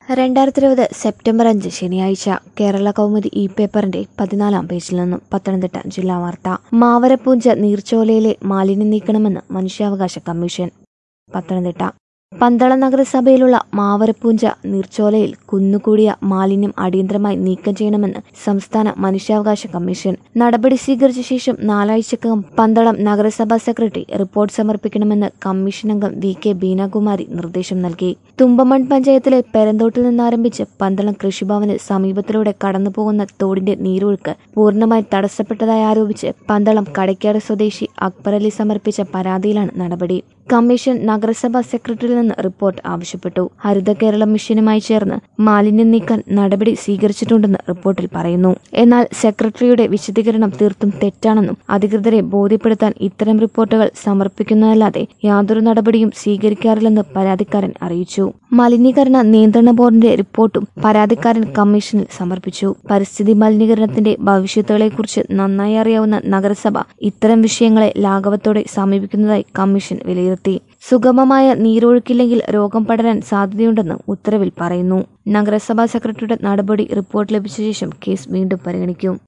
രണ്ടായിരത്തി ഇരുപത് സെപ്റ്റംബർ അഞ്ച് ശനിയാഴ്ച കേരള കൗമുദി ഇ പേപ്പറിന്റെ പതിനാലാം പേജിൽ നിന്നും പത്തനംതിട്ട ജില്ലാ വാർത്ത മാവരപ്പൂഞ്ച നീർച്ചോലയിലെ മാലിന്യം നീക്കണമെന്ന് മനുഷ്യാവകാശ കമ്മീഷൻ പത്തനംതിട്ട പന്തളം നഗരസഭയിലുള്ള മാവരപ്പൂഞ്ച നീർച്ചോലയിൽ കുന്നുകൂടിയ മാലിന്യം അടിയന്തരമായി നീക്കം ചെയ്യണമെന്ന് സംസ്ഥാന മനുഷ്യാവകാശ കമ്മീഷൻ നടപടി സ്വീകരിച്ച ശേഷം നാലാഴ്ചക്കകം പന്തളം നഗരസഭാ സെക്രട്ടറി റിപ്പോർട്ട് സമർപ്പിക്കണമെന്ന് കമ്മീഷൻ അംഗം വി കെ ബീനാകുമാരി നിർദ്ദേശം നൽകി തുമ്പമൺ പഞ്ചായത്തിലെ പെരന്തോട്ടിൽ നിന്നാരംഭിച്ച് പന്തളം കൃഷിഭവന് സമീപത്തിലൂടെ കടന്നുപോകുന്ന തോടിന്റെ നീരൊഴുക്ക് പൂർണ്ണമായി തടസ്സപ്പെട്ടതായി ആരോപിച്ച് പന്തളം കടയ്ക്കാട് സ്വദേശി അക്ബർ അലി സമർപ്പിച്ച പരാതിയിലാണ് നടപടി കമ്മീഷൻ നഗരസഭാ സെക്രട്ടറിയിൽ നിന്ന് റിപ്പോർട്ട് ആവശ്യപ്പെട്ടു ഹരിത കേരളം മിഷനുമായി ചേർന്ന് മാലിന്യം നീക്കാൻ നടപടി സ്വീകരിച്ചിട്ടുണ്ടെന്ന് റിപ്പോർട്ടിൽ പറയുന്നു എന്നാൽ സെക്രട്ടറിയുടെ വിശദീകരണം തീർത്തും തെറ്റാണെന്നും അധികൃതരെ ബോധ്യപ്പെടുത്താൻ ഇത്തരം റിപ്പോർട്ടുകൾ സമർപ്പിക്കുന്നതല്ലാതെ യാതൊരു നടപടിയും സ്വീകരിക്കാറില്ലെന്ന് പരാതിക്കാരൻ അറിയിച്ചു മലിനീകരണ നിയന്ത്രണ ബോർഡിന്റെ റിപ്പോർട്ടും പരാതിക്കാരൻ കമ്മീഷനിൽ സമർപ്പിച്ചു പരിസ്ഥിതി മലിനീകരണത്തിന്റെ ഭവിഷ്യത്തുകളെക്കുറിച്ച് നന്നായി അറിയാവുന്ന നഗരസഭ ഇത്തരം വിഷയങ്ങളെ ലാഘവത്തോടെ സമീപിക്കുന്നതായി കമ്മീഷൻ വിലയിരുത്തി സുഗമമായ നീരൊഴുക്കില്ലെങ്കിൽ രോഗം പടരാൻ സാധ്യതയുണ്ടെന്ന് ഉത്തരവിൽ പറയുന്നു നഗരസഭാ സെക്രട്ടറിയുടെ നടപടി റിപ്പോർട്ട് ലഭിച്ച ശേഷം കേസ് വീണ്ടും പരിഗണിക്കും